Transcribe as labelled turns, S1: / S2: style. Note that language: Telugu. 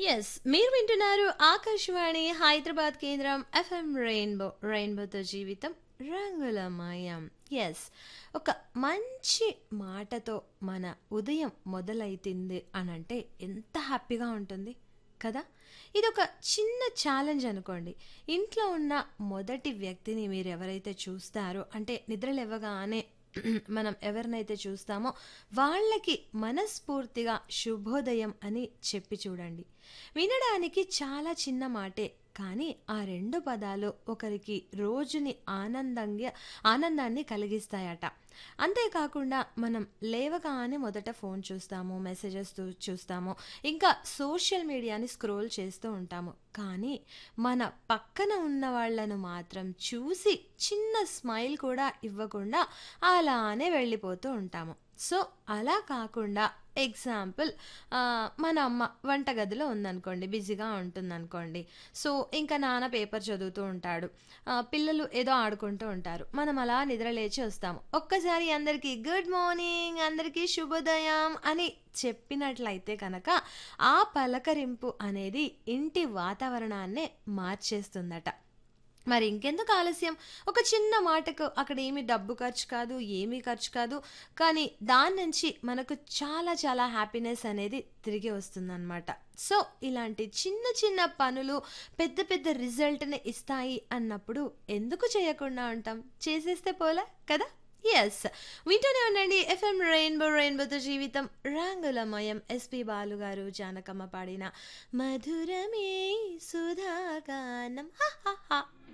S1: ఎస్ మీరు వింటున్నారు ఆకాశవాణి హైదరాబాద్ కేంద్రం ఎఫ్ఎం రెయిన్బో రెయిన్బోతో జీవితం రంగులమయం ఎస్ ఒక మంచి మాటతో మన ఉదయం మొదలైతుంది అనంటే ఎంత హ్యాపీగా ఉంటుంది కదా ఇది ఒక చిన్న ఛాలెంజ్ అనుకోండి ఇంట్లో ఉన్న మొదటి వ్యక్తిని మీరు ఎవరైతే చూస్తారో అంటే నిద్ర లేవగానే మనం ఎవరినైతే చూస్తామో వాళ్ళకి మనస్ఫూర్తిగా శుభోదయం అని చెప్పి చూడండి వినడానికి చాలా చిన్న మాటే కానీ ఆ రెండు పదాలు ఒకరికి రోజుని ఆనందంగా ఆనందాన్ని కలిగిస్తాయట అంతేకాకుండా మనం లేవగానే మొదట ఫోన్ చూస్తాము మెసేజెస్ చూస్తాము ఇంకా సోషల్ మీడియాని స్క్రోల్ చేస్తూ ఉంటాము కానీ మన పక్కన ఉన్న వాళ్ళను మాత్రం చూసి చిన్న స్మైల్ కూడా ఇవ్వకుండా అలానే వెళ్ళిపోతూ ఉంటాము సో అలా కాకుండా ఎగ్జాంపుల్ మన అమ్మ వంటగదిలో ఉందనుకోండి బిజీగా ఉంటుందనుకోండి సో ఇంకా నాన్న పేపర్ చదువుతూ ఉంటాడు ఆ, పిల్లలు ఏదో ఆడుకుంటూ ఉంటారు మనం అలా నిద్ర లేచి వస్తాము ఒక్కసారి అందరికీ గుడ్ మార్నింగ్ అందరికీ శుభోదయం అని చెప్పినట్లయితే కనుక ఆ పలకరింపు అనేది ఇంటి వాతావరణాన్నే మార్చేస్తుందట మరి ఇంకెందుకు ఆలస్యం ఒక చిన్న మాటకు అక్కడ ఏమి డబ్బు ఖర్చు కాదు ఏమీ ఖర్చు కాదు కానీ దాని నుంచి మనకు చాలా చాలా హ్యాపీనెస్ అనేది తిరిగి వస్తుందన్నమాట సో ఇలాంటి చిన్న చిన్న పనులు పెద్ద పెద్ద రిజల్ట్ని ఇస్తాయి అన్నప్పుడు ఎందుకు చేయకుండా ఉంటాం చేసేస్తే పోలా కదా ఎస్ వింటూనే ఉండండి ఎఫ్ఎం రెయిన్బో రెయిన్బోతో జీవితం రంగులమయం ఎస్పి బాలు గారు జానకమ్మ పాడిన మధురమే సుధాగానం హా హా హా